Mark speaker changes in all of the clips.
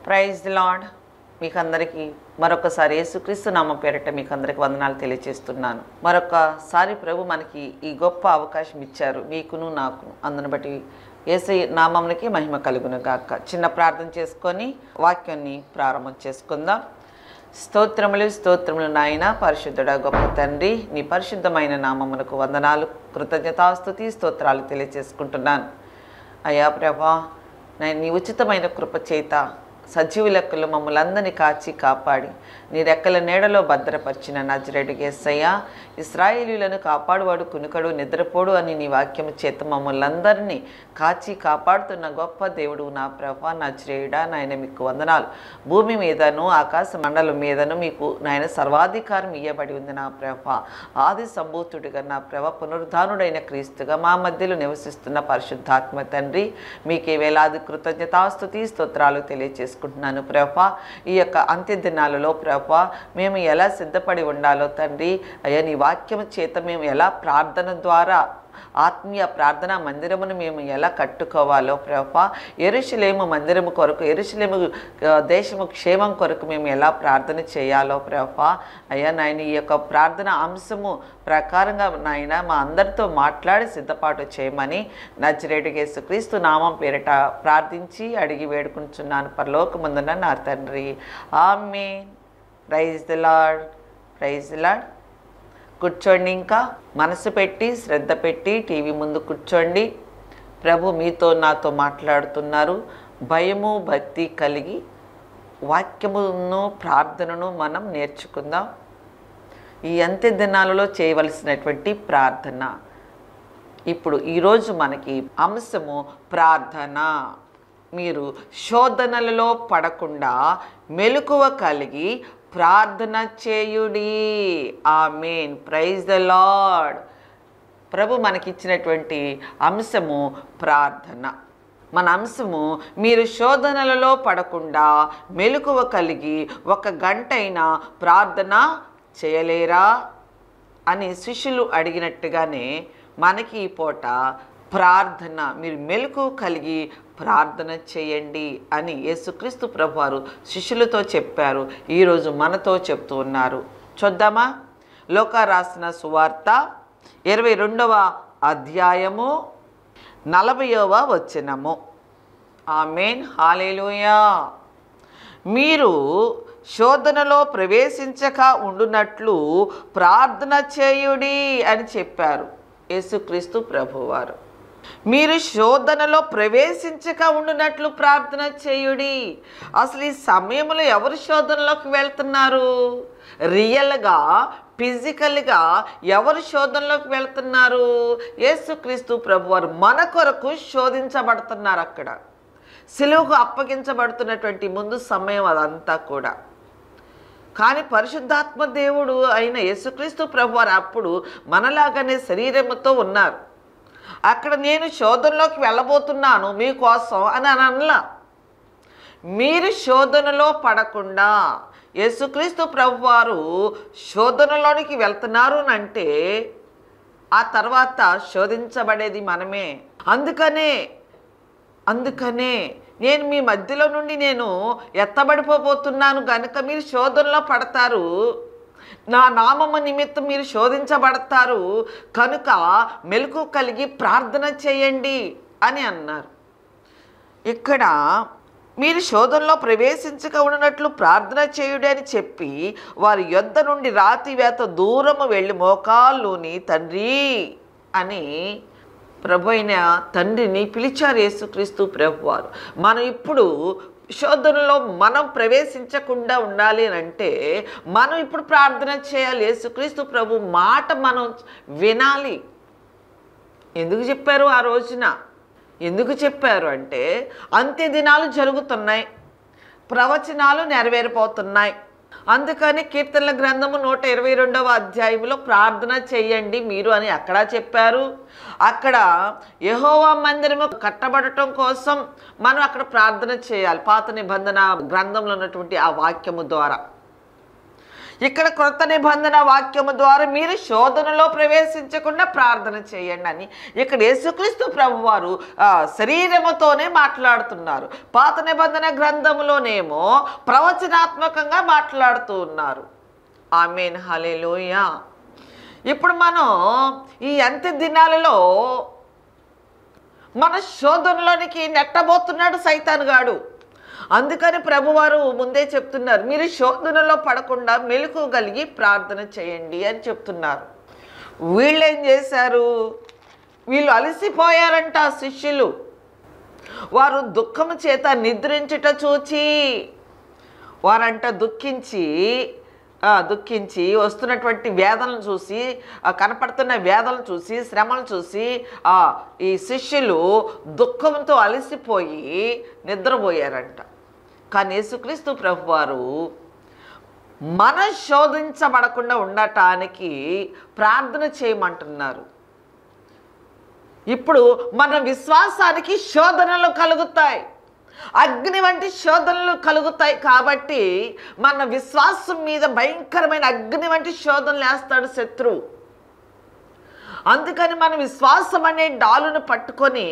Speaker 1: praise the lord మీకు అందరికీ మరొకసారి యేసుక్రీస్తు నామ పేరిట మీకు అందరికి వందనాలు తెలియజేస్తున్నాను మరొకసారి ప్రభు మనకి ఈ గొప్ప అవకాశం ఇచ్చారు మీకును నాకును అందుని బట్టి ఏసై నామంకి మహిమ కలుగును గాక చిన్న ప్రార్థన చేసుకొని వాక్యాన్ని ప్రారంభం చేసుకుందాం స్తోత్రములు స్తోత్రములు నాయన పరిశుద్ధుడ గొప్ప తండ్రి నీ పరిశుద్ధమైన నామమునకు వందనాలు కృతజ్ఞతాస్తుతి స్తోత్రాలు తెలియజేసుకుంటున్నాను అయ్యా ప్రభా నేను నీ ఉచితమైన కృప చేత సజీవు లెక్కలు మమ్మల్ని అందరినీ కాచి కాపాడి నీ రెక్కల నీడలో భద్రపరిచిన నజరెడ్డి ఎస్సయ్య ఇస్రాయేలీలను కాపాడువాడు కునుకడు నిద్రపోడు అని నీ వాక్యము చేత మమ్మల్ని అందరినీ కాచి కాపాడుతున్న గొప్ప దేవుడు నా ప్రభా నజరేయుడా నాయన మీకు వందనాలు భూమి మీదను ఆకాశ మండలం మీదను మీకు నాయన సర్వాధికారం ఇయ్యబడి ఉంది నా ప్రభ ఆది సంభూతుడిగా నా ప్రభ పునరుద్ధానుడైన క్రీస్తుగా మా మధ్యలో నివసిస్తున్న పరిశుద్ధాత్మ తండ్రి మీకే వేలాది కృతజ్ఞతాస్తుతి స్తోత్రాలు తెలియజేసుకుంటున్నాను ప్రభ ఈ యొక్క అంత్య దినాలలో ప్రభ మేము ఎలా సిద్ధపడి ఉండాలో తండ్రి అయ్యా నీ వాక్యం చేత మేము ఎలా ప్రార్థన ద్వారా ఆత్మీయ ప్రార్థనా మందిరమును మేము ఎలా కట్టుకోవాలో ప్రభా ఎరుషులేము మందిరము కొరకు ఎరుషులేము ఆ, దేశము క్షేమం కొరకు మేము ఎలా ప్రార్థన చేయాలో ప్రభా అయ్యా నాయన ఈ యొక్క ప్రార్థన అంశము ప్రకారంగా నాయన మా అందరితో మాట్లాడి సిద్ధపాటు చేయమని నచ్చిరేటు యేసుక్రీస్తు నామం పేరిట ప్రార్థించి అడిగి వేడుకుంటున్నాను పరలోకముందున నా తండ్రి ఆమె praise the Lord praise the Lord కూర్చోండి ఇంకా మనసు పెట్టి శ్రద్ధ పెట్టి టీవీ ముందు కూర్చోండి ప్రభు మీతో నాతో మాట్లాడుతున్నారు భయము భక్తి కలిగి వాక్యమును ప్రార్థనను మనం నేర్చుకుందాం ఈ అంత్య దినాలలో చేయవలసినటువంటి ప్రార్థన ఇప్పుడు ఈరోజు మనకి అంశము ప్రార్థన మీరు శోధనలలో పడకుండా మెలకువ కలిగి ప్రార్థన చేయుడి ఆమెన్ ప్రైజ్ ద లార్డ్ ప్రభు మనకిచ్చినటువంటి అంశము ప్రార్థన మన అంశము మీరు శోధనలలో పడకుండా మెలకువ కలిగి ఒక గంటైనా ప్రార్థన చేయలేరా అని శిష్యులు అడిగినట్టుగానే మనకి ఈ పూట ప్రార్థన మీరు మెలకు కలిగి ప్రార్థన చేయండి అని యేసుక్రీస్తు ప్రభువారు శిష్యులతో చెప్పారు ఈరోజు మనతో చెప్తూ ఉన్నారు చూద్దామా లోక రాసిన సువార్త ఇరవై రెండవ అధ్యాయము నలభైవ వచనము ఆమెన్ హాలేలుయా మీరు శోధనలో ప్రవేశించక ఉండునట్లు ప్రార్థన చేయుడి అని చెప్పారు యేసుక్రీస్తు ప్రభువారు మీరు శోధనలో ప్రవేశించక ఉండునట్లు ప్రార్థన చేయుడి అసలు ఈ సమయంలో ఎవరు శోధనలోకి వెళ్తున్నారు రియల్గా ఫిజికల్గా ఎవరు శోధనలోకి వెళ్తున్నారు యేసుక్రీస్తు ప్రభువారు మన కొరకు శోధించబడుతున్నారు అక్కడ సిలువకు అప్పగించబడుతున్నటువంటి ముందు సమయం అదంతా కూడా కానీ పరిశుద్ధాత్మ దేవుడు అయిన యేసుక్రీస్తు ప్రభువారు అప్పుడు మనలాగానే శరీరముతో ఉన్నారు అక్కడ నేను శోధనలోకి వెళ్ళబోతున్నాను మీకోసం అని అని అనలా మీరు శోధనలో పడకుండా యేసుక్రీస్తు ప్రభువారు శోధనలోనికి వెళ్తున్నారు అని అంటే ఆ తర్వాత శోధించబడేది మనమే అందుకనే అందుకనే నేను మీ మధ్యలో నుండి నేను ఎత్తబడిపోబోతున్నాను కనుక మీరు శోధనలో పడతారు నా నామము నిమిత్తం మీరు శోధించబడతారు కనుక మెలకు కలిగి ప్రార్థన చేయండి అని అన్నారు ఇక్కడ మీరు శోధనలో ప్రవేశించక ఉన్నట్లు ప్రార్థన చేయుడి అని చెప్పి వారి యొద్ద నుండి రాతివేత దూరము వెళ్ళి మోకాల్లోని తండ్రి అని ప్రభు అయిన తండ్రిని పిలిచారు యేసుక్రీస్తు ప్రభువారు మనం ఇప్పుడు శోధనలో మనం ప్రవేశించకుండా ఉండాలి అని అంటే మనం ఇప్పుడు ప్రార్థన చేయాలి యేసుక్రీస్తు ప్రభు మాట మనం వినాలి ఎందుకు చెప్పారు ఆ రోజున ఎందుకు చెప్పారు అంటే అంత్య దినాలు జరుగుతున్నాయి ప్రవచనాలు నెరవేరిపోతున్నాయి అందుకని కీర్తనల గ్రంథము నూట ఇరవై రెండవ అధ్యాయంలో ప్రార్థన చేయండి మీరు అని అక్కడ చెప్పారు అక్కడ యహోవా మందిరము కట్టబడటం కోసం మనం అక్కడ ప్రార్థన చేయాలి పాత నిబంధన గ్రంథంలో ఉన్నటువంటి ఆ వాక్యము ద్వారా ఇక్కడ క్రొత్త నిబంధన వాక్యము ద్వారా మీరు శోధనలో ప్రవేశించకుండా ప్రార్థన చేయండి అని ఇక్కడ యేసుక్రీస్తు ప్రభువారు ఆ, శరీరముతోనే మాట్లాడుతున్నారు పాత నిబంధన గ్రంథములోనేమో ప్రవచనాత్మకంగా మాట్లాడుతూ ఉన్నారు ఆమెన్ హలెలూయా ఇప్పుడు మనం ఈ అంత్య దినాలలో మన శోధనలోనికి నెట్టబోతున్నాడు సైతాన్ గాడు అందుకని ప్రభువారు ముందే చెప్తున్నారు మీరు శోధనలో పడకుండా మెలకు కలిగి ప్రార్థన చేయండి అని చెప్తున్నారు వీళ్ళు ఏం చేశారు వీళ్ళు అలసిపోయారంట ఆ శిష్యులు వారు దుఃఖము చేత నిద్రించుట చూచి వారంట దుఃఖించి ఆ, దుఃఖించి వస్తున్నటువంటి వేదనలు చూసి ఆ, కనపడుతున్న వేదనలు చూసి శ్రమలు చూసి ఆ, ఈ శిష్యులు దుఃఖంతో అలసిపోయి నిద్రపోయారంట కానీ యేసుక్రీస్తు ప్రభువారు మన శోధించబడకుండా ఉండటానికి ప్రార్థన చేయమంటున్నారు ఇప్పుడు మన విశ్వాసానికి శోధనలు కలుగుతాయి అగ్ని వంటి శోధనలు కలుగుతాయి కాబట్టి మన విశ్వాసం మీద భయంకరమైన అగ్ని వంటి శోధనలు వేస్తాడు శత్రువు అందుకని మన విశ్వాసం అనే డాలును పట్టుకొని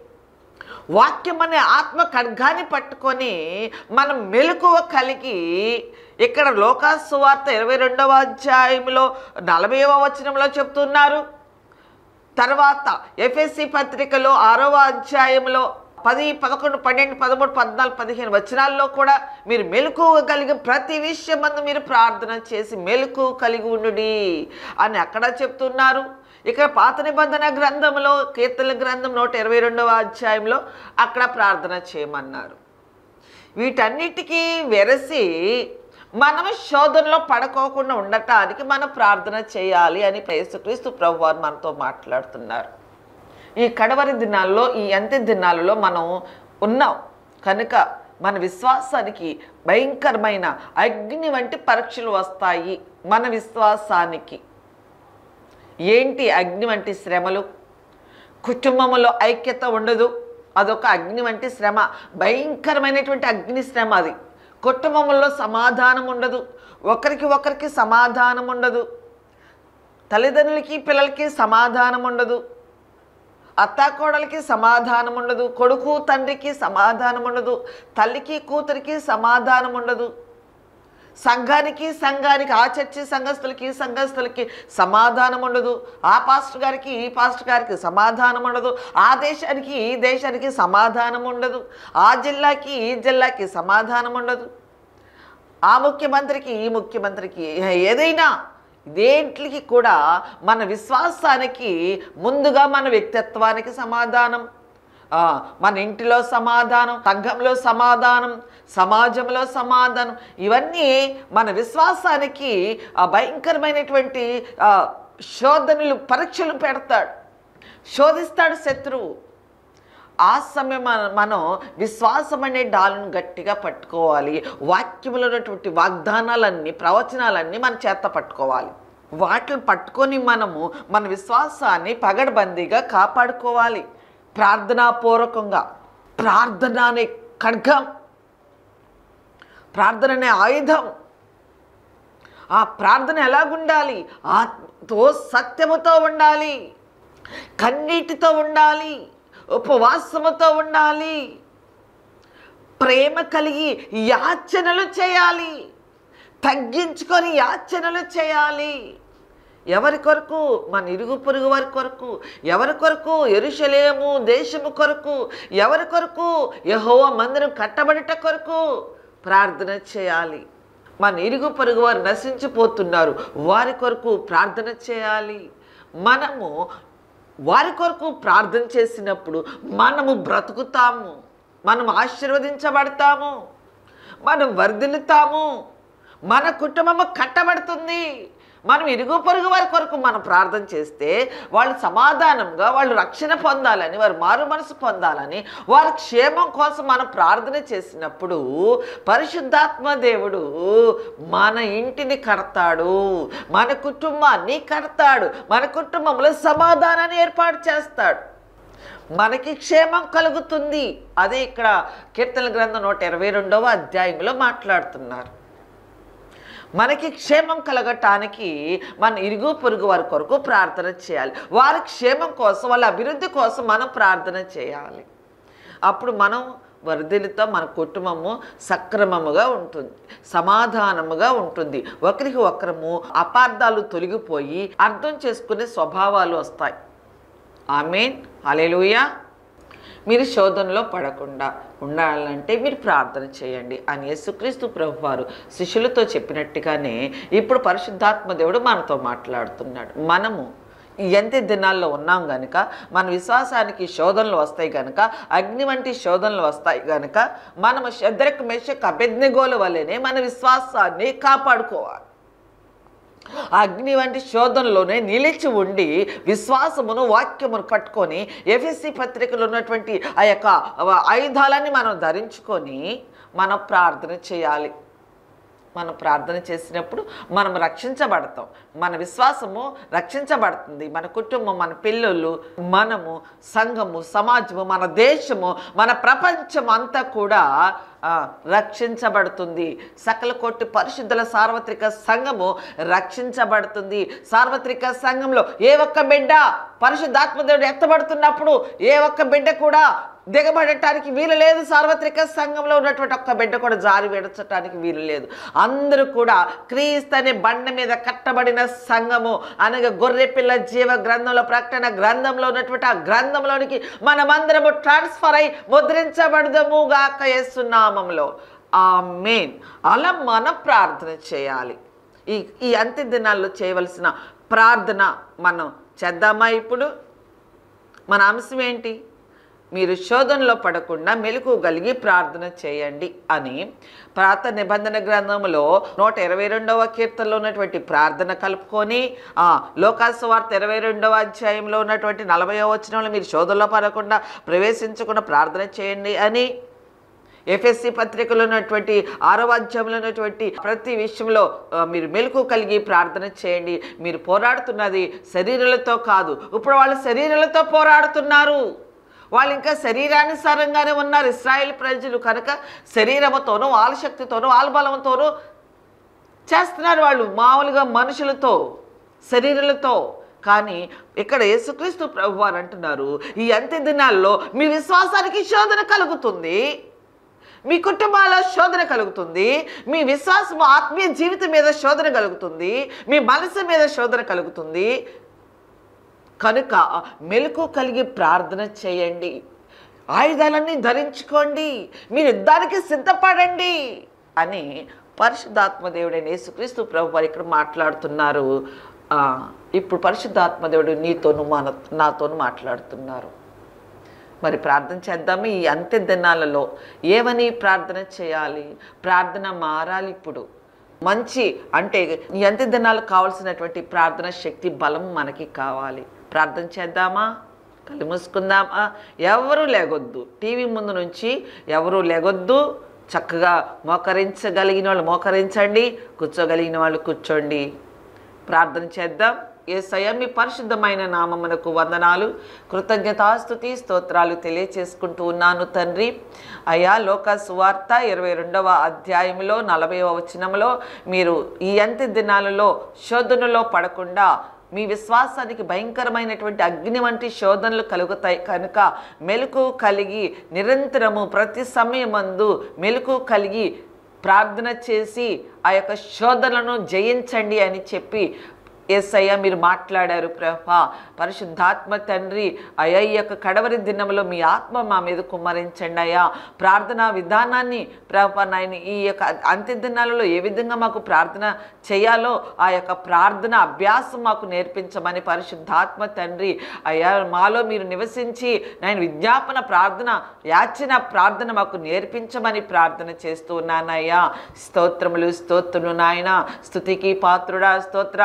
Speaker 1: వాక్యం అనే ఆత్మ ఖడ్గాన్ని పట్టుకొని మనం మెలకువ కలిగి ఇక్కడ లోకాసు వార్త ఇరవై రెండవ అధ్యాయంలో నలభైవ వచనంలో చెప్తున్నారు తర్వాత ఎఫ్ఎస్సి పత్రికలో ఆరవ అధ్యాయంలో పది పదకొండు పన్నెండు పదమూడు పద్నాలుగు పదిహేను వచనాల్లో కూడా మీరు మెలకు కలిగి ప్రతి విషయం మందు మీరు ప్రార్థన చేసి మెలకు కలిగి ఉండుడి అని అక్కడ చెప్తున్నారు ఇక్కడ పాత నిబంధన గ్రంథంలో కీర్తన గ్రంథం నూట ఇరవై రెండవ అధ్యాయంలో అక్కడ ప్రార్థన చేయమన్నారు వీటన్నిటికీ వెరసి మనం శోధనలో పడుకోకుండా ఉండటానికి మనం ప్రార్థన చేయాలి అని యేసుక్రీస్తు ప్రభు వారు మనతో మాట్లాడుతున్నారు ఈ కడవరి దినాల్లో ఈ అంత్య దినాలలో మనం ఉన్నాం కనుక మన విశ్వాసానికి భయంకరమైన అగ్ని వంటి పరీక్షలు వస్తాయి మన విశ్వాసానికి ఏంటి అగ్ని వంటి శ్రమలు కుటుంబంలో ఐక్యత ఉండదు అదొక అగ్ని వంటి శ్రమ భయంకరమైనటువంటి అగ్ని శ్రమ అది కుటుంబంలో సమాధానం ఉండదు ఒకరికి ఒకరికి సమాధానం ఉండదు తల్లిదండ్రులకి పిల్లలకి సమాధానం ఉండదు అత్తాకోడలకి సమాధానం ఉండదు కొడుకు తండ్రికి సమాధానం ఉండదు తల్లికి కూతురికి సమాధానం ఉండదు సంఘానికి సంఘానికి ఆ చర్చి సంఘస్థులకి సంఘస్థులకి సమాధానం ఉండదు ఆ పాస్టర్ గారికి ఈ పాస్టర్ గారికి సమాధానం ఉండదు ఆ దేశానికి ఈ దేశానికి సమాధానం ఉండదు ఆ జిల్లాకి ఈ జిల్లాకి సమాధానం ఉండదు ఆ ముఖ్యమంత్రికి ఈ ముఖ్యమంత్రికి ఏదైనా దేంట్లకి కూడా మన విశ్వాసానికి ముందుగా మన వ్యక్తిత్వానికి సమాధానం ఆ, మన ఇంటిలో సమాధానం సంఘంలో సమాధానం సమాజంలో సమాధానం ఇవన్నీ మన విశ్వాసానికి ఆ భయంకరమైనటువంటి ఆ, శోధనలు పరీక్షలు పెడతాడు శోధిస్తాడు శత్రువు ఆ సమయం మన- మనం విశ్వాసం అనే డాలును గట్టిగా పట్టుకోవాలి వాక్యములో ఉన్నటువంటి వాగ్దానాలన్నీ ప్రవచనాలన్నీ మన చేత పట్టుకోవాలి వాటిని పట్టుకొని మనము మన విశ్వాసాన్ని పగడబందీగా కాపాడుకోవాలి ప్రార్థనాపూర్వకంగా ప్రార్థన అనే ఖడ్గం ప్రార్థన అనే ఆయుధం ఆ ప్రార్థన ఎలాగుండాలి ఆత్మతో సత్యముతో ఉండాలి కన్నీటితో ఉండాలి ఉపవాసముతో ఉండాలి ప్రేమ కలిగి యాచనలు చేయాలి తగ్గించుకొని యాచనలు చేయాలి ఎవరి కొరకు మన ఇరుగు పొరుగు వారి కొరకు ఎవరి కొరకు ఎరుషలేము దేశము కొరకు ఎవరి కొరకు యహోవ మందిరం కట్టబడిట కొరకు ప్రార్థన చేయాలి మన ఇరుగు పొరుగు వారు నశించిపోతున్నారు వారి కొరకు ప్రార్థన చేయాలి మనము వారి కొరకు ప్రార్థన చేసినప్పుడు మనము బ్రతుకుతాము మనం ఆశీర్వదించబడతాము మనం వర్ధిల్లుతాము మన కుటుంబము కట్టబడుతుంది మనం ఇరుగు పొరుగు వారి కొరకు మనం ప్రార్థన చేస్తే వాళ్ళు సమాధానంగా వాళ్ళు రక్షణ పొందాలని వారు మారు మనసు పొందాలని వారి క్షేమం కోసం మనం ప్రార్థన చేసినప్పుడు పరిశుద్ధాత్మ దేవుడు మన ఇంటిని కడతాడు మన కుటుంబాన్ని కడతాడు మన కుటుంబంలో సమాధానాన్ని ఏర్పాటు చేస్తాడు మనకి క్షేమం కలుగుతుంది అదే ఇక్కడ కీర్తన గ్రంథం నూట ఇరవై రెండవ అధ్యాయంలో మాట్లాడుతున్నారు మనకి క్షేమం కలగటానికి మన ఇరుగు పొరుగు వారి కొరకు ప్రార్థన చేయాలి వారి క్షేమం కోసం వాళ్ళ అభివృద్ధి కోసం మనం ప్రార్థన చేయాలి అప్పుడు మనం వరదలతో మన కుటుంబము సక్రమముగా ఉంటుంది సమాధానముగా ఉంటుంది ఒకరికి ఒకరము అపార్థాలు తొలగిపోయి అర్థం చేసుకునే స్వభావాలు వస్తాయి ఆమెన్ హల్లెలూయా మీరు శోధనలో పడకుండా ఉండాలంటే మీరు ప్రార్థన చేయండి అని యేసుక్రీస్తు ప్రభు వారు శిష్యులతో చెప్పినట్టుగానే ఇప్పుడు పరిశుద్ధాత్మ దేవుడు మనతో మాట్లాడుతున్నాడు మనము ఈ ఎంత దినాల్లో ఉన్నాం గనుక మన విశ్వాసానికి శోధనలు వస్తాయి గనుక అగ్ని వంటి శోధనలు వస్తాయి గనుక మనము శద్రక్ మెషక్ అభెజ్ఞగోల వల్లనే మన విశ్వాసాన్ని కాపాడుకోవాలి అగ్ని వంటి శోధనలోనే నిలిచి ఉండి విశ్వాసమును వాక్యమును కట్టుకొని ఎఫ్ఎస్సి పత్రికలో ఉన్నటువంటి ఆ యొక్క ఆయుధాలన్నీ మనం ధరించుకొని మనం ప్రార్థన చేయాలి మనం ప్రార్థన చేసినప్పుడు మనం రక్షించబడతాం మన విశ్వాసము రక్షించబడుతుంది మన కుటుంబం మన పిల్లలు మనము సంఘము సమాజము మన దేశము మన ప్రపంచం అంతా కూడా ఆ, రక్షించబడుతుంది సకల కోటి పరిశుద్ధుల సార్వత్రిక సంఘము రక్షించబడుతుంది సార్వత్రిక సంఘంలో ఏ ఒక్క బిడ్డ పరిశుద్ధాత్మదేవుడు ఎత్తబడుతున్నప్పుడు ఏ ఒక్క బిడ్డ కూడా దిగబడటానికి వీలు లేదు సార్వత్రిక సంఘంలో ఉన్నటువంటి ఒక్క బిడ్డ కూడా జారి విడచటానికి వీలు లేదు అందరూ కూడా క్రీస్తు అనే బండ మీద కట్టబడిన సంఘము అనగా గొర్రె పిల్ల జీవ గ్రంథంలో ప్రకటన గ్రంథంలో ఉన్నటువంటి ఆ గ్రంథంలోనికి మనమందరము ట్రాన్స్ఫర్ అయి ముద్రించబడదము గాక యేసునామంలో ఆ మెయిన్ అలా మనం ప్రార్థన చేయాలి ఈ ఈ అంత్య దినాల్లో చేయవలసిన ప్రార్థన మనం చేద్దామా ఇప్పుడు మన అంశం ఏంటి మీరు శోధనలో పడకుండా మెలకు కలిగి ప్రార్థన చేయండి అని ప్రాత నిబంధన గ్రంథంలో నూట ఇరవై రెండవ కీర్తనలో ఉన్నటువంటి ప్రార్థన కలుపుకొని ఆ లోకాసు వార్త ఇరవై రెండవ అధ్యాయంలో ఉన్నటువంటి నలభైవ వచనంలో మీరు శోధనలో పడకుండా ప్రవేశించకుండా ప్రార్థన చేయండి అని ఎఫ్ఎస్సి పత్రికలో ఉన్నటువంటి ఆరవ అధ్యాయంలో ఉన్నటువంటి ప్రతి విషయంలో ఆ, మీరు మెలకు కలిగి ప్రార్థన చేయండి మీరు పోరాడుతున్నది శరీరాలతో కాదు ఇప్పుడు వాళ్ళు శరీరాలతో పోరాడుతున్నారు వాళ్ళు ఇంకా శరీరానుసారంగానే ఉన్నారు ఇస్రాయేల్ ప్రజలు కనుక శరీరముతోనూ వాళ్ళ శక్తితోనూ వాళ్ళ బలంతోనూ చేస్తున్నారు వాళ్ళు మామూలుగా మనుషులతో శరీరాలతో కానీ ఇక్కడ యేసుక్రీస్తు ప్రభు వారు అంటున్నారు ఈ అంత్య దినాల్లో మీ విశ్వాసానికి శోధన కలుగుతుంది మీ కుటుంబాల శోధన కలుగుతుంది మీ విశ్వాసం ఆత్మీయ జీవితం మీద శోధన కలుగుతుంది మీ మనసు మీద శోధన కలుగుతుంది కనుక మెలకు కలిగి ప్రార్థన చేయండి ఆయుధాలన్నీ ధరించుకోండి మీరు యుద్ధానికి సిద్ధపడండి అని పరిశుద్ధాత్మ దేవుడైన యేసుక్రీస్తు ప్రభు వారు ఇక్కడ మాట్లాడుతున్నారు ఆ, ఇప్పుడు పరిశుద్ధాత్మ దేవుడు నీతోను మన నాతోను మాట్లాడుతున్నారు మరి ప్రార్థన చేద్దాము ఈ అంత్య దినాలలో ఏమని ప్రార్థన చేయాలి ప్రార్థన మారాలి ఇప్పుడు మంచి అంటే ఈ అంత్య దినాలకు కావాల్సినటువంటి ప్రార్థన శక్తి బలం మనకి కావాలి ప్రార్థన చేద్దామా కళ్ళు మూసుకుందామా ఎవరు లేగొద్దు టీవీ ముందు నుంచి ఎవరు లేగొద్దు చక్కగా మోకరించగలిగిన వాళ్ళు మోకరించండి కూర్చోగలిగిన వాళ్ళు కూర్చోండి ప్రార్థన చేద్దాం ఏసయ్య మీ పరిశుద్ధమైన నామమునకు వందనాలు కృతజ్ఞతాస్తుతి స్తోత్రాలు తెలియచేసుకుంటూ ఉన్నాను తండ్రి అయ్యా లోక సువార్త ఇరవై రెండవ అధ్యాయంలో నలభైవ వచనంలో మీరు ఈ అంత్య దినాలలో శోధనలో పడకుండా మీ విశ్వాసానికి భయంకరమైనటువంటి అగ్ని వంటి శోధనలు కలుగుతాయి కనుక మెలకు కలిగి నిరంతరము ప్రతి సమయమందు మెలకు కలిగి ప్రార్థన చేసి ఆ యొక్క శోధనలను జయించండి అని చెప్పి ఏసయ్య మీరు మాట్లాడారు ప్రభా పరిశుద్ధాత్మ తండ్రి అయ్యా ఈ యొక్క కడవరి దినంలో మీ ఆత్మ మా మీద కుమ్మరించండి అయ్యా ప్రార్థనా విధానాన్ని ప్రభా నాయన ఈ యొక్క అంత్య దినాలలో ఏ విధంగా మాకు ప్రార్థన చేయాలో ఆ యొక్క ప్రార్థన అభ్యాసం మాకు నేర్పించమని పరిశుద్ధాత్మ తండ్రి అయ్యా మాలో మీరు నివసించి నేను విజ్ఞాపన ప్రార్థన యాచన ప్రార్థన మాకు నేర్పించమని ప్రార్థన చేస్తూ ఉన్నానయ్యా స్తోత్రములు స్తోత్రములు నాయన స్థుతికి పాత్రుడా స్తోత్రాలు కూడా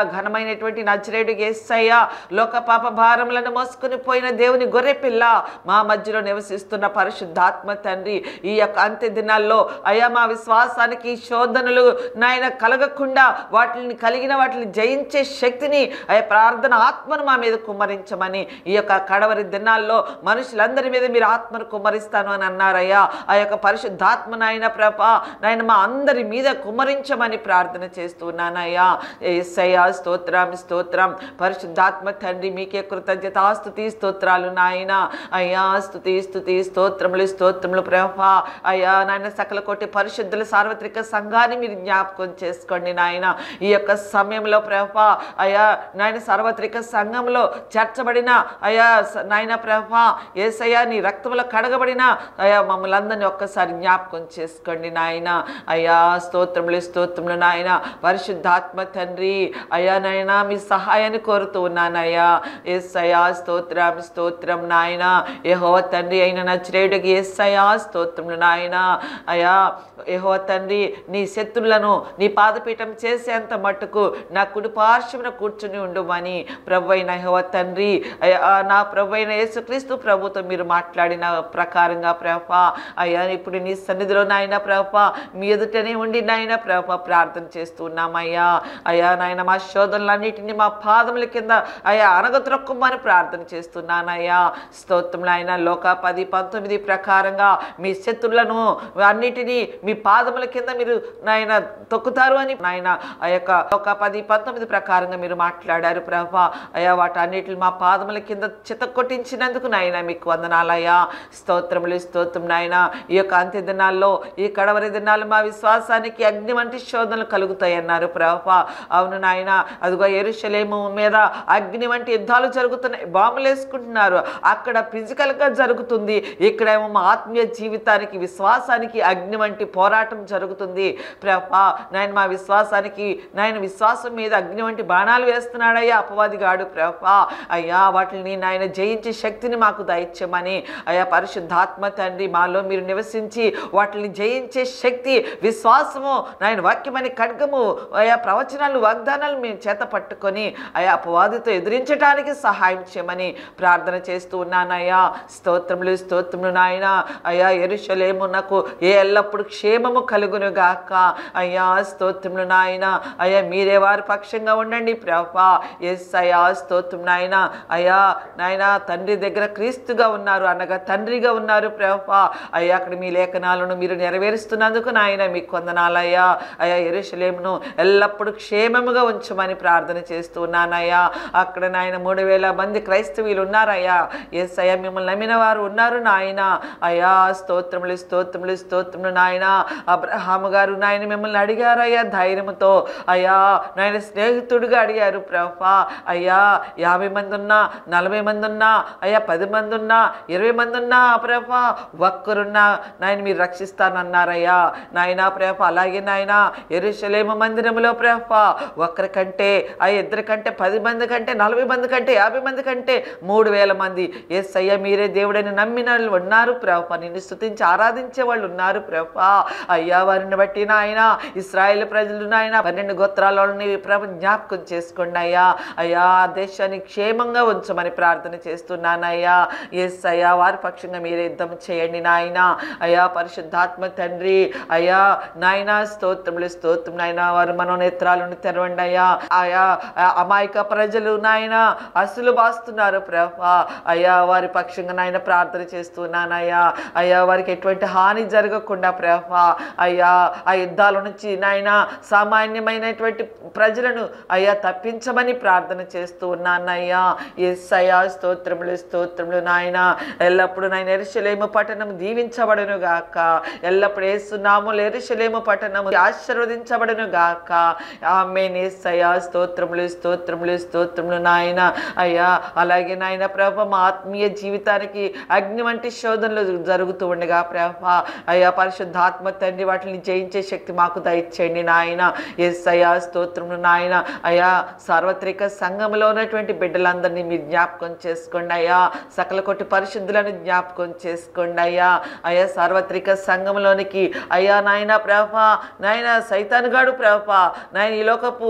Speaker 1: ఘనమైనటువంటి నజరేడు ఏసయ్యా లోక పాప భారములను మోసుకుని పోయిన దేవుని గొర్రె పిల్ల మా మధ్యలో నివసిస్తున్న పరిశుద్ధాత్మ తండ్రి ఈ యొక్క అంత్య దినాల్లో అయా మా విశ్వాసానికి శోధనలు నాయన కలగకుండా వాటిని కలిగిన వాటిని జయించే శక్తిని అయ్యా ప్రార్థన ఆత్మను మా మీద కుమ్మరించమని ఈ యొక్క కడవరి దినాల్లో మనుషులందరి మీద మీరు ఆత్మను కుమ్మరిస్తాను అని అన్నారయ్యా ఆ యొక్క పరిశుద్ధాత్మ నాయన ప్రభ నాయన మా అందరి మీద కుమ్మరించమని ప్రార్థన చేస్తున్నానయ్యా ఏసయ్యా స్తోత్రం స్తోత్రం పరిశుద్ధాత్మ తండ్రి మీకే కృతజ్ఞతాస్తుతి స్తోత్రాలు నాయన అయ్యా స్తుతి స్తుతి స్తోత్రములు స్తోత్రములు ప్రభా అయ్యా నాయన సకల కోటి పరిశుద్ధుల సార్వత్రిక సంఘాన్ని మీరు జ్ఞాపకం చేసుకోండి నాయన ఈ యొక్క సమయంలో ప్రభా అయ్యా నాయన సార్వత్రిక సంఘంలో చేర్చబడిన అయ్యా స- నాయన ప్రభా ఏసయ్యా నీ రక్తంలో కడగబడిన అయ్యా మమ్మల్ని అందరినీ ఒక్కసారి జ్ఞాపకం చేసుకోండి నాయన అయ్యా స్తోత్రములు స్తోత్రములు నాయన పరిశుద్ధాత్మ తండ్రి అయ్యా నాయన మీ సహాయాన్ని కోరుతూ ఉన్నానయ్యా ఏసయ్యా స్తోత్రం స్తోత్రం నాయన యహో తండ్రి అయిన నచ్రేయుడికి ఏసయ్యా స్తోత్రములు నాయన అయ్యా యహో తండ్రి నీ శత్రులను నీ పాదపీఠం చేసేంత మట్టుకు నా కుడి పార్శ్వమున కూర్చుని ఉండుమని ప్రభు అయిన యెహోవా తండ్రి అయ్యా, నా ప్రభు అయిన యేసుక్రీస్తు ప్రభుతో మీరు మాట్లాడిన ప్రకారంగా ప్రభ అయ్యా ఇప్పుడు నీ సన్నిధిలో నాయన ప్రభ మీ ఎదుటనే ఉండి నాయన ప్రభ ప్రార్థన చేస్తున్నామయ్యా అయ్యా నాయన మా శోధనలన్నిటిని మా పాదముల కింద అయ్యా అనగత్రొక్కమని ప్రార్థన చేస్తున్నానయ్యా స్తోత్రములు ఆయన లోక పది పంతొమ్మిది ప్రకారంగా మీ శత్రులను అన్నిటినీ మీ పాదముల కింద మీరు నాయన తొక్కుతారు అని నాయన ఆ యొక్క ఒక పది పంతొమ్మిది ప్రకారంగా మీరు మాట్లాడారు ప్రభా అయ్యా వాటన్నిటిని మా పాదముల కింద చిత కొట్టించినందుకు నాయన మీకు వందనాలయ్యా స్తోత్రములు స్తోత్రం నాయన ఈ యొక్క అంత్య దినాల్లో ఈ కడవరి దినాలు మా విశ్వాసానికి అగ్ని వంటి శోధనలు కలుగుతాయి అన్నారు ప్రభా అవును నాయన అదిగో ఎరుషలేము మీద అగ్ని వంటి యుద్ధాలు జరుగుతున్నాయి బాంబులు వేసుకుంటున్నారు అక్కడ ఫిజికల్గా జరుగుతుంది ఇక్కడేమో మా ఆత్మీయ జీవితానికి విశ్వాసానికి అగ్ని వంటి పోరాటం జరుగుతుంది ప్రభా నాయన మా విశ్వాసానికి నాయన విశ్వాసం మీద అగ్ని వంటి బాణాలు వేస్తున్నాడయ్యా అపవాదిగాడు ప్రభా అయ్యా వాటిని నాయన జయించే శక్తిని మాకు దయచ్చమని అయ్యా పరిశుద్ధాత్మ తండ్రి మాలో మీరు నివసించి వాటిని జయించే శక్తి విశ్వాసము నాయన వాక్యమని ఖడ్గము అయా ప్రవచనాలు వాగ్దానాలు మేము చేత పట్టుకొని అయా అపవాదితో ఎదిరించడానికి సహాయం చేయమని ప్రార్థన చేస్తూ ఉన్నానయ్యా స్తోత్రములు స్తోత్రములు నాయన అయ్యా ఎరుషలేమునకు ఏ ఎల్లప్పుడు క్షేమము కలుగును గాక అయ్యా స్తోత్రములు నాయన అయ్యా మీరే వారి పక్షంగా ఉండండి ప్రభా ఎస్ అయ్యా స్తోత్రం నాయన అయ్యా నాయన తండ్రి దగ్గర క్రీస్తుగా ఉన్నారు అనగా తండ్రిగా ఉన్నారు ప్రభా అయ్యా అక్కడ మీ లేఖనాలను మీరు నెరవేరుస్తున్నందుకు నాయన మీకు కొందనాలయ్యా అయ్యా ఎరుషలేమును ఎల్లప్పుడూ క్షేమముగా ఉంచమని ప్రార్థన చేస్తున్నానయ్యా అక్కడ నాయన మూడు వేల మంది క్రైస్తవులు ఉన్నారయ్యా ఎస్ అయ్యా మిమ్మల్ని నమ్మిన వారు ఉన్నారు నాయన అయ్యా స్తోత్రములు స్తోత్రములు స్తోత్రములు నాయన అబ్రహాము గారు నాయన మిమ్మల్ని అడిగారయ్యా ధైర్యముతో అయ్యా నాయన స్నేహితుడిగా అడిగారు ప్రభా అయ్యా యాభై మంది ఉన్నా నలభై మంది ఉన్నా అయ్యా పది మంది ఉన్నా ఇరవై మంది ఉన్నా ప్రభా ఒక్కరున్నా నాయన మీరు రక్షిస్తానన్నారయ్యా నాయన ప్రభ అలాగే నాయన ఎరుషలేమ మందిరంలో ప్రభ ఒక్కరికంటే ఆ ఇద్దరి కంటే పది మంది కంటే నలభై మంది కంటే యాభై మంది కంటే మూడు వేల మంది ఎస్ అయ్యా మీరే దేవుడని నమ్మిన వాళ్ళు ఉన్నారు ప్రభ నిన్ను స్తుతించి ఆరాధించే వాళ్ళు ఉన్నారు ప్రభ అయ్యా వారిని బట్టి నాయన ఇస్రాయేల్ ప్రజలు నాయన పన్నెండు గోత్రాలని ప్రభ జ్ఞాపకం చేసుకోండి అయ్యా అయ్యా ఆ దేశాన్ని క్షేమంగా ఉంచమని ప్రార్థన చేస్తున్నానయ్యా ఎస్ అయ్యా వారి పక్షంగా మీరే యుద్ధం చేయండి నాయన అయ్యా పరిశుద్ధాత్మ తండ్రి అయ్యా నాయన స్తోత్రములు స్తోత్రం నాయన వారి మనోనేత్రాలను తెరవండి అయ్యా అయ్యా ఆ అమాయక ప్రజలు నాయన అసలు బాస్తున్నారు ప్రభా అయ్యా వారి పక్షంగా నాయన ప్రార్థన చేస్తున్నానయ్యా అయ్యా వారికి ఎటువంటి హాని జరగకుండా ప్రభా అయ్యా ఆ యుద్ధాల నుంచి నాయన సామాన్యమైనటువంటి ప్రజలను అయ్యా తప్పించమని ప్రార్థన చేస్తూ ఉన్నానయ్యా ఎస్ అయ్యా స్తోత్రములు స్తోత్రములు నాయన ఎల్లప్పుడూ నాయన ఎరుషలేము పట్టణం దీవించబడును గాక ఎల్లప్పుడు ఏసునాములు ఎరుషలేము పట్టణము ఆశీర్వదించబడును గాక ఆమె అయ్యా స్తోత్రములు స్తోత్రములు స్తోత్రములు నాయన అయ్యా అలాగే నాయన ప్రభ మా ఆత్మీయ జీవితానికి అగ్ని వంటి శోధనలు జరుగుతూ ఉండగా ప్రభ అయ్యా పరిశుద్ధాత్మ తండ్రి వాటిని జయించే శక్తి మాకు దయచేయండి నాయన ఎస్ అయ్యా స్తోత్రములు నాయన అయ్యా సార్వత్రిక సంఘంలో ఉన్నటువంటి బిడ్డలందరినీ మీరు జ్ఞాపకం చేసుకోండి అయ్యా సకల కొట్టి పరిశుద్ధులను జ్ఞాపకం చేసుకోండి అయ్యా అయ్యా సార్వత్రిక సంఘంలోనికి అయ్యా నాయన ప్రభ నాయన సైతానుగాడు ప్రభ నాయన ఈ లోకపు నాయన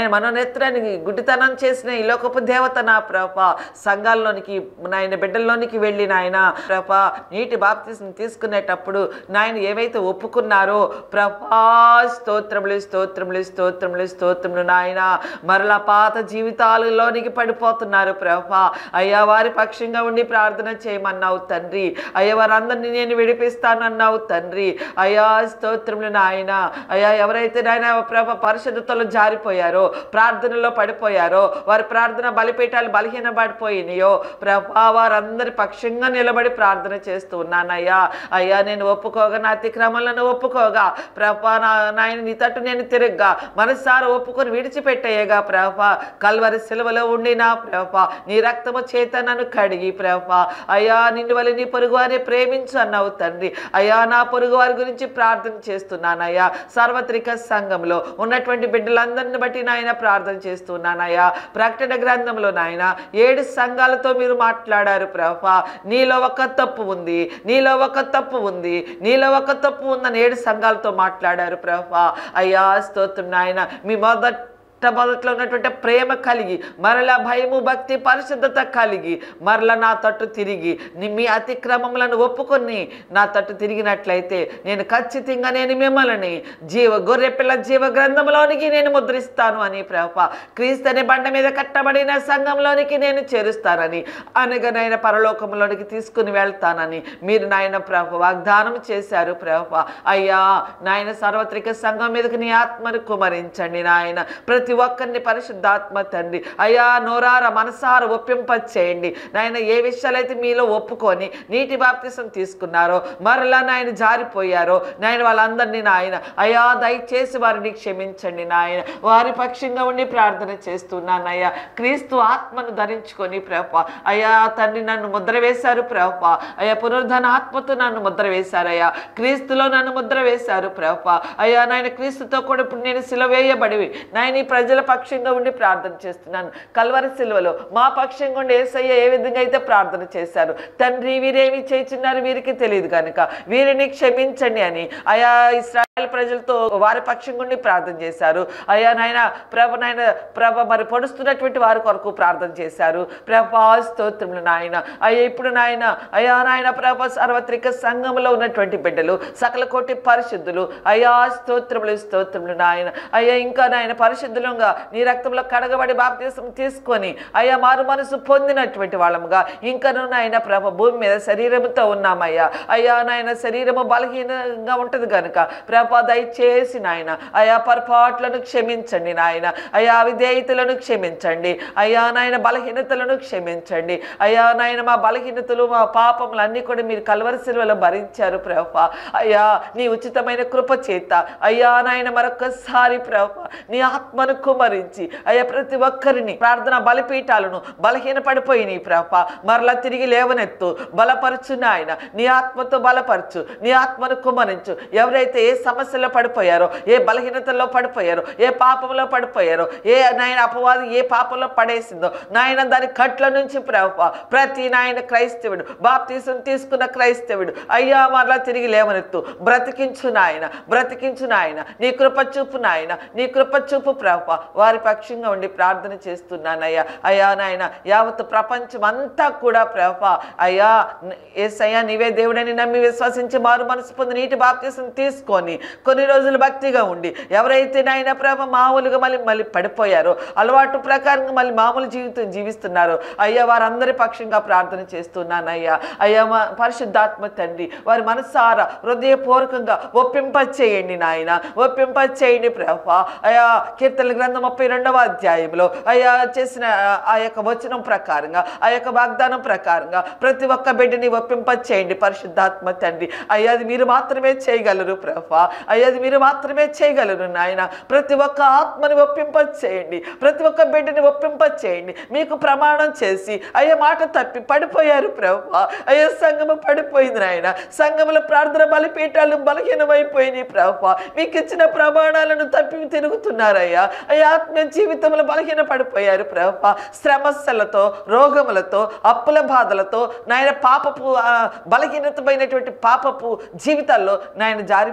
Speaker 1: నాయన మనోనేత్రానికి గుడ్డితనం చేసిన ఈ లోకపు దేవత నా ప్రభ సంఘాల్లోనికి నాయన బిడ్డల్లోనికి వెళ్ళి నాయన ప్రభ నీటి బాప్తిసం తీసుకునేటప్పుడు నాయన ఏవైతే ఒప్పుకున్నారో ప్రభా స్తోత్రములు స్తోత్రములు స్తోత్రములు స్తోత్రములు నాయన మరలా పాత జీవితాలలోనికి పడిపోతున్నారు ప్రభా అయ్యా వారి పక్షంగా ఉండి ప్రార్థన చేయమన్నావు తండ్రి అయ్యా వారందరినీ నేను విడిపిస్తానన్నావు తండ్రి అయ్యా స్తోత్రములు నాయన అయ్యా ఎవరైతే నాయన ప్రభ పరిశుద్ధతలో జారిపోయారో ప్రార్థనలో పడిపోయారో వారి ప్రార్థన బలిపీఠాలు బలహీనపడిపోయినాయో ప్రభా వారందరి పక్షంగా నిలబడి ప్రార్థన చేస్తూ ఉన్నానయ్యా అయ్యా నేను ఒప్పుకోగా నా అతిక్రమాలను ఒప్పుకోగా ప్రభా నా నాయన నీ తట్టు నేను తిరగ్గా మనసారా ఒప్పుకొని విడిచిపెట్టేయగా ప్రభా కల్వరి సిలువలో ఉండి నా ప్రభా నీ రక్తము చేత నన్ను కడిగి ప్రభా అయ్యా నిన్ను వల్ల నీ పొరుగు వారిని ప్రేమించు అన్నావు తండ్రి అయ్యా నా పొరుగు వారి గురించి ప్రార్థన చేస్తున్నానయ్యా సార్వత్రిక సంఘంలో ఉన్నటువంటి బిడ్డలందరిని బట్టి నాయన ప్రార్థన చేస్తున్నానయ్యా ప్రకటన గ్రంథంలో నాయన ఏడు సంఘాలతో మీరు మాట్లాడారు ప్రభా నీలో ఒక తప్పు ఉంది నీలో ఒక తప్పు ఉంది నీలో ఒక తప్పు ఉందని ఏడు సంఘాలతో మాట్లాడారు ప్రభా అయ్యా స్తోత్రం నాయన మీ మొదట మొదట్లో ఉన్నటువంటి ప్రేమ కలిగి మరలా భయము భక్తి పరిశుద్ధత కలిగి మరలా నా తట్టు తిరిగి ని- మీ అతిక్రమములను ఒప్పుకొని నా తట్టు తిరిగినట్లయితే నేను ఖచ్చితంగా నేను మిమ్మల్ని జీవ గొర్రెపిల్ల జీవ గ్రంథంలోనికి నేను ముద్రిస్తాను అని ప్రభ క్రీస్తు అనే బండ మీద కట్టబడిన సంఘంలోనికి నేను చేరుస్తానని అనగనైన పరలోకంలోనికి తీసుకుని వెళ్తానని మీరు నాయన ప్రభ వాగ్దానం చేశారు ప్రభ అయ్యా నాయన సార్వత్రిక సంఘం మీదకి నీ ఆత్మను కుమరించండి నాయన ప్రతి ఒక్కరిని పరిశుద్ధాత్మ తండ్రి అయ్యా నోరార మనసార ఒప్పింపచేయండి నాయన ఏ విషయాలైతే మీలో ఒప్పుకొని నీటి బాప్తిసం తీసుకున్నారో మరలా నాయన జారిపోయారో నాయన వాళ్ళందరినీ నాయన అయ్యా దయచేసి వారిని క్షమించండి నాయన వారి పక్షంగా ఉండి ప్రార్థన చేస్తున్నానయ్యా క్రీస్తు ఆత్మను ధరించుకొని ప్రభ అయ్యా తండ్రి నన్ను ముద్ర వేశారు ప్రభ అయ్యా పునరుద్ధరణ ఆత్మతో నన్ను ముద్ర వేశారయ్యా క్రీస్తులో నన్ను ముద్ర వేశారు ప్రభ అయ్యా నాయన క్రీస్తుతో కూడా ఇప్పుడు నేను సిలవేయబడి నాయన ఈ ప్రజల పక్షంగా ఉండి ప్రార్థన చేస్తున్నాను కల్వరి సిలువలో మా పక్షంగా ఉండి ఏసయ్య ఏ విధంగా అయితే ప్రార్థన చేశారు తండ్రి వీరేమి చేస్తున్నారు వీరికి తెలియదు కనుక వీరిని క్షమించండి అని అయా ఇస్రాయల్ ప్రజలతో వారి పక్షంగా ఉండి ప్రార్థన చేశారు అయ్యా నాయన ప్రభ నాయన ప్రభ మరి పొడుస్తున్నటువంటి వారి కొరకు ప్రార్థన చేశారు ప్రభా స్తోత్రములు నాయన అయ్యా ఇప్పుడు నాయన అయ్యా నాయన ప్రభ సార్వత్రిక సంఘంలో ఉన్నటువంటి బిడ్డలు సకల కోటి పరిశుద్ధులు అయ్యా స్తోత్రములు స్తోత్రములు నాయన అయ్యా ఇంకా నాయన పరిశుద్ధులుగా నీ రక్తంలో కడగబడి బాప్తీసం తీసుకొని అయ్యా మారు మనసు పొందినటువంటి వాళ్ళముగా ఇంకను నాయన ప్రభ భూమి మీద శరీరముతో ఉన్నామయ్యా అయ్యా నాయన శరీరము బలహీనంగా ఉంటుంది కనుక ప్రభ దయచేసి నాయన అయా పొరపాట్లను క్షమించండి నాయన అయా విధేయతలను క్షమించండి అయ్యా నాయన బలహీనతలను క్షమించండి అయ్యా నాయన మా బలహీనతలు మా పాపములు అన్నీ కూడా మీరు కలవరి సిలువలో భరించారు ప్రభ అయ్యా నీ ఉచితమైన కృప చేత అయ్యా నాయన మరొకసారి ప్రభ నీ ఆత్మను కుమరించి అయ్యా ప్రతి ఒక్కరిని ప్రార్థన బలిపీఠాలను బలహీనపడిపోయినాయి ప్రభ మరలా తిరిగి లేవనెత్తు బలపరచు నాయన నీ ఆత్మతో బలపరచు నీ ఆత్మను కుమరించు ఎవరైతే ఏ సమస్యలో పడిపోయారో ఏ బలహీనతలో పడిపోయారో ఏ పాపంలో పడిపోయారో ఏ నాయన అపవాది ఏ పాపంలో పడేసిందో నాయన దాని కట్ల నుంచి ప్రభ ప్రతి నాయన క్రైస్తవుడు బాప్తీసం తీసుకున్న క్రైస్తవుడు అయ్యా మరలా తిరిగి లేవనెత్తు బ్రతికించు నాయన బ్రతికించు నాయన నీ కృప చూపు నాయన నీ కృప చూపు ప్రభ వారి పక్షంగా ఉండి ప్రార్థన చేస్తున్నానయ్యా అయ్యా నాయన యావత్ ప్రపంచం అంతా కూడా ప్రభ అయ్యా ఏసయ్యా నీవే దేవుడని నమ్మి విశ్వసించి మారు మనసు పొంది నీటి బాప్తీసం తీసుకొని కొన్ని రోజులు భక్తిగా ఉండి ఎవరైతే నాయన ప్రభ మామూలుగా మళ్ళీ మళ్ళీ పడిపోయారో అలవాటు ప్రకారంగా మళ్ళీ మామూలు జీవితం జీవిస్తున్నారో అయ్యా వారందరి పక్షంగా ప్రార్థన చేస్తున్నానయ్యా అయ్యా మా పరిశుద్ధాత్మ తండ్రి వారి మనసారా హృదయపూర్వకంగా ఒప్పింప చేయండి నాయన ఒప్పింప చేయండి ప్రభ అయ్యా కీర్తన గ్రంథం ముప్పై రెండవ అధ్యాయంలో అయ్యా చేసిన ఆ- ఆ యొక్క వచనం ప్రకారంగా ఆ యొక్క వాగ్దానం ప్రకారంగా ప్రతి ఒక్క బిడ్డని ఒప్పింప చేయండి పరిశుద్ధాత్మ తండ్రి అయ్యా అది మీరు మాత్రమే చేయగలరు ప్రభ అయ్యా అది మీరు మాత్రమే చేయగలరు నాయన ప్రతి ఒక్క ఆత్మని ఒప్పింప చేయండి ప్రతి ఒక్క బిడ్డని ఒప్పింప చేయండి మీకు ప్రమాణం చేసి అయ్యా మాట తప్పి పడిపోయారు ప్రభ అయ్యా సంగము పడిపోయింది నాయన సంఘముల ప్రార్థన బలిపీఠాలు బలహీనమైపోయినాయి ప్రభ మీకు ఇచ్చిన ప్రమాణాలను తప్పి తిరుగుతున్నారయ్యా అయ్యా ఆత్మ జీవితంలో బలహీన పడిపోయారు ప్రభ శ్రమస్యలతో రోగములతో అప్పుల బాధలతో నాయన పాపపు ఆ, బలహీనతమైనటువంటి పాపపు జీవితాల్లో నాయన జారిపోయారు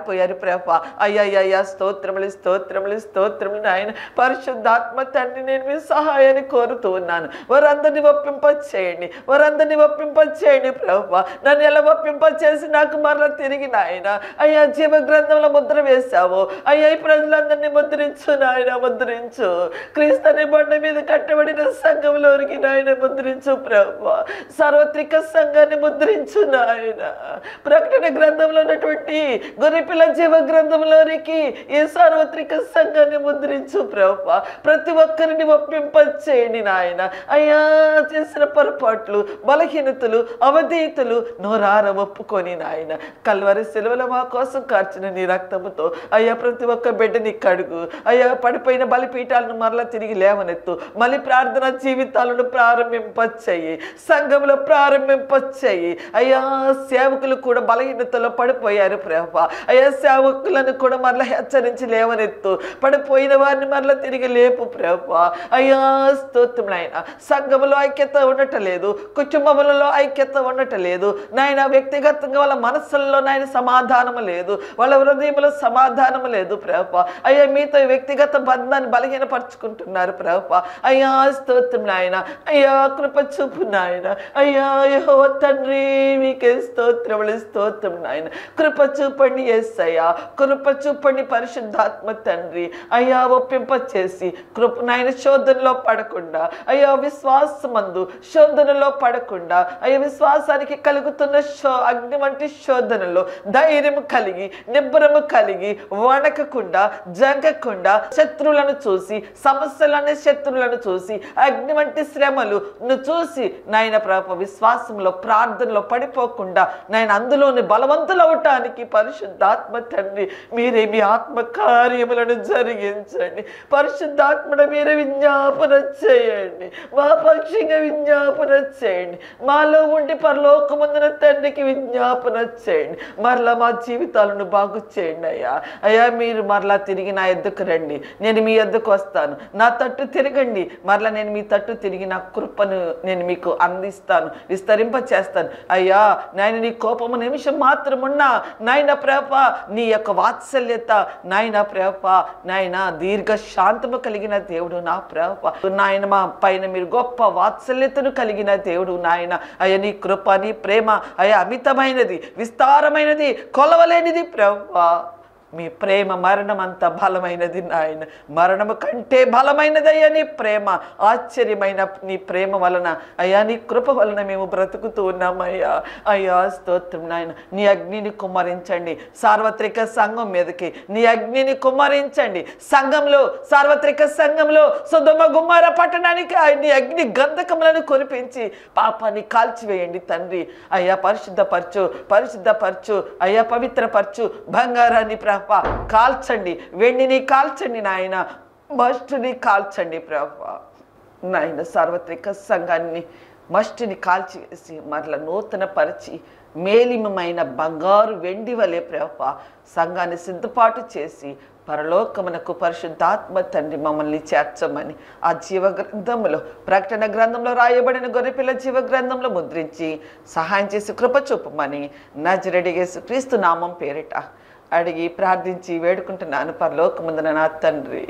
Speaker 1: ప్రభా అయ్యయ్యా స్తోత్రములు స్తోత్రములు స్తోత్రములు నాయన పరిశుద్ధాత్మ తండ్రి నేను మీ సహాయాన్ని కోరుతూ ఉన్నాను వారందరిని ఒప్పింప చేయండి వారందరిని ఒప్పింప చేయండి ప్రభా నన్ను ఎలా ఒప్పింప చేసి నాకు మరలా తిరిగి నాయన అయ్యా జీవ గ్రంథంలో ముద్ర వేశావు అయ్యా ఈ ప్రజలందరినీ ముద్రించు నాయన ముద్రించు క్రీస్తని బండ మీద కట్టబడిన సంఘంలోనికి నాయన ముద్రించు ప్రభా సార్వత్రిక సంఘాన్ని ముద్రించు నాయన ప్రకటన గ్రంథంలో ఉన్నటువంటి గొర్రెపిల్ల జీవ గ్రంథంలోనికి ఈ సార్వత్రిక సంఘాన్ని ముద్రించు ప్రభా ప్రతి ఒక్కరిని ఒప్పింప చేయండి నాయన అయ్యా చేసిన పొరపాట్లు బలహీనతలు అవధీతలు నోరార ఒప్పుకొని నాయన కల్వరి సెలవుల మా కోసం కార్చిన నీ రక్తముతో అయ్యా ప్రతి ఒక్క బిడ్డని కడుగు అయ్యా పడిపోయిన బలిపీఠాలను మరలా తిరిగి లేవనెత్తు మళ్ళీ ప్రార్థన జీవితాలను ప్రారంభింపచ్చేయి సంఘంలో ప్రారంభింపచ్చేయి అయ్యా సేవకులు కూడా బలహీనతలో పడిపోయారు ప్రభా అయ్యా సేవకులను కూడా మరలా హెచ్చరించి లేవనెత్తు పడిపోయిన వారిని మరలా తిరిగి లేపు ప్రభా అయ్యా స్తోత్రములైన సంఘములో ఐక్యత ఉండటలేదు కుటుంబములలో ఐక్యత ఉండటలేదు నాయన వ్యక్తిగతంగా వాళ్ళ మనస్సుల్లో నాయన సమాధానము లేదు వాళ్ళ హృదయంలో సమాధానము లేదు ప్రభా అయ్యా మీతో వ్యక్తిగత బంధాన్ని బలహీనపరుచుకుంటున్నారు ప్రభా అయ్యా స్తోత్రం నాయన అయ్యా కృప చూపు నాయన అయ్యా యహో తండ్రి మీకే స్తోత్రములు స్తోత్రం నాయన కృప చూపండి ఎస్ అయ్యా కృప చూపండి పరిశుద్ధాత్మ తండ్రి అయ్యా ఒప్పింప చేసి కృప నాయన శోధనలో పడకుండా అయ్యా విశ్వాసమందు శోధనలో పడకుండా అయ్యా విశ్వాసానికి కలుగుతున్న శో అగ్ని వంటి శోధనలో ధైర్యం కలిగి నిబ్బరము కలిగి వణకకుండా జంకకుండా శత్రువులను చూసి సమస్యలనే శత్రువులను చూసి అగ్ని వంటి శ్రమలు ను చూసి నాయన ప్రభ విశ్వాసంలో ప్రార్థనలో పడిపోకుండా నాయన అందులోని బలవంతులవటానికి పరిశుద్ధాత్మ తండ్రి మీరే మీ ఆత్మ కార్యములను జరిగించండి పరిశుద్ధాత్మడ మీరే విజ్ఞాపన చేయండి మా పక్షంగా విజ్ఞాపన చేయండి మాలో ఉండి పరలోకమందున తండ్రికి విజ్ఞాపన చేయండి మరలా మా జీవితాలను బాగు చేయండి అయ్యా అయ్యా మీరు మరలా తిరిగి నా ఎద్దుకు రండి నేను మీ ఎద్దుకు వస్తాను నా తట్టు తిరగండి మరలా నేను మీ తట్టు తిరిగి నా కృపను నేను మీకు అందిస్తాను విస్తరింప చేస్తాను అయ్యా నాయన నీ కోపము నిమిషం మాత్రం ఉన్నా నాయన ప్రేప నీ యొక్క వాత్సల్యత నాయన ప్రేప నాయన దీర్ఘ శాంతము కలిగిన దేవుడు నా ప్రేప నాయన మా పైన మీరు గొప్ప వాత్సల్యతను కలిగిన దేవుడు నాయన అయ్యా నీ కృప నీ ప్రేమ అయ్యా అమితమైనది విస్తారమైనది కొలవలేనిది ప్రభా మీ ప్రేమ మరణం అంత బలమైనది నాయన మరణము కంటే బలమైనదయ్యా నీ ప్రేమ ఆశ్చర్యమైన నీ ప్రేమ వలన అయ్యా నీ కృప వలన మేము బ్రతుకుతూ ఉన్నామయ్యా అయ్యా స్తోత్రం నాయన నీ అగ్నిని కుమ్మరించండి సార్వత్రిక సంఘం మీదకి నీ అగ్నిని కుమ్మరించండి సంఘంలో సార్వత్రిక సంఘంలో సుధమ గుమ్మార పట్టణానికి ఆ నీ అగ్ని గంధకములను కురిపించి పాపాన్ని కాల్చివేయండి తండ్రి అయ్యా పరిశుద్ధపరచు పరిశుద్ధపరచు అయ్యా పవిత్రపరచు బంగారాన్ని ప్రభ కాల్చండి వెండిని కాల్చండి నాయన మస్టుని కాల్చండి ప్రభ నాయన సార్వత్రిక సంఘాన్ని మస్టిని కాల్చివేసి మరల నూతన పరిచి మేలిమమైన బంగారు వెండి వలె ప్రభ సంఘాన్ని సిద్ధపాటు చేసి పరలోకమునకు పరిశుద్ధాత్మ తండ్రి మమ్మల్ని చేర్చమని ఆ జీవ గ్రంథంలో ప్రకటన గ్రంథంలో రాయబడిన గొర్రెపిల్ల జీవ గ్రంథంలో ముద్రించి సహాయం చేసి కృప చూపమని నజరడిగేసి క్రీస్తు నామం పేరిట అడిగి ప్రార్థించి వేడుకుంటున్నాను పరలోకముందున నా తండ్రి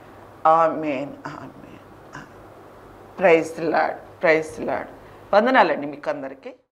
Speaker 1: amen amen praise Lord praise Lord వందనాలండి మీకు అందరికీ